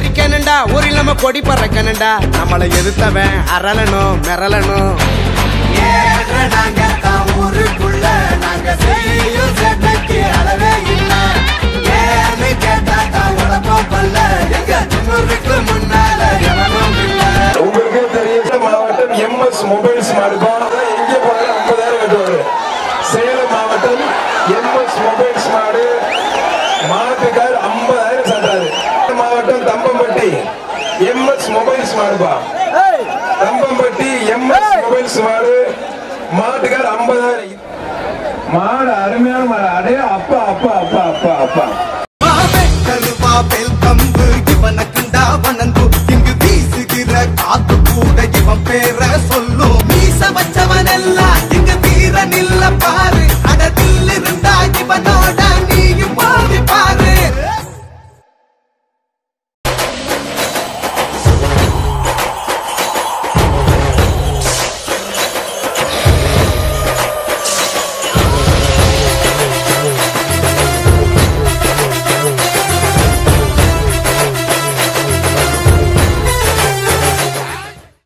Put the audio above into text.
தெரிக்கணுண்டா ஊரில் நம்ம கொடி பறக்கணுண்டா நம்மளை எதிர்த்தவன் அரளணும் மிரளணும் ஏற நாங்க தான் ஊருக்குள்ள நாங்க செய்யும் சேட்டைக்கு அளவே இல்ல ஏன்னு கேட்டா தான் உழப்பம் பல்ல எங்க திமுருக்கு முன்னால எவனும் இல்ல உங்களுக்கே தெரியும் மாவட்டம் எம்எஸ் மொபைல்ஸ் மாடுப்பா எங்கே போனாலும் ஐம்பதாயிரம் கட்டுவாரு சேலம் மாவட்டம் எம்எஸ் மொபைல்ஸ் மாடு மாட்டுக்கார் ஐம்பதாயிரம் சாட்டாரு மாவட்டம் தம்பம்பட்டி எம்எஸ் மொபைல்ஸ் மாடுப்பா தம்பம்பட்டி எம்எஸ் மொபைல்ஸ் மாடு மாட்டுக்கார் ஐம்பதாயிரம் மாடு அருமையான மாடு அடைய அப்பா அப்பா அப்பா அப்பா அப்பா வெல்கம் இவனுக்குண்டா வன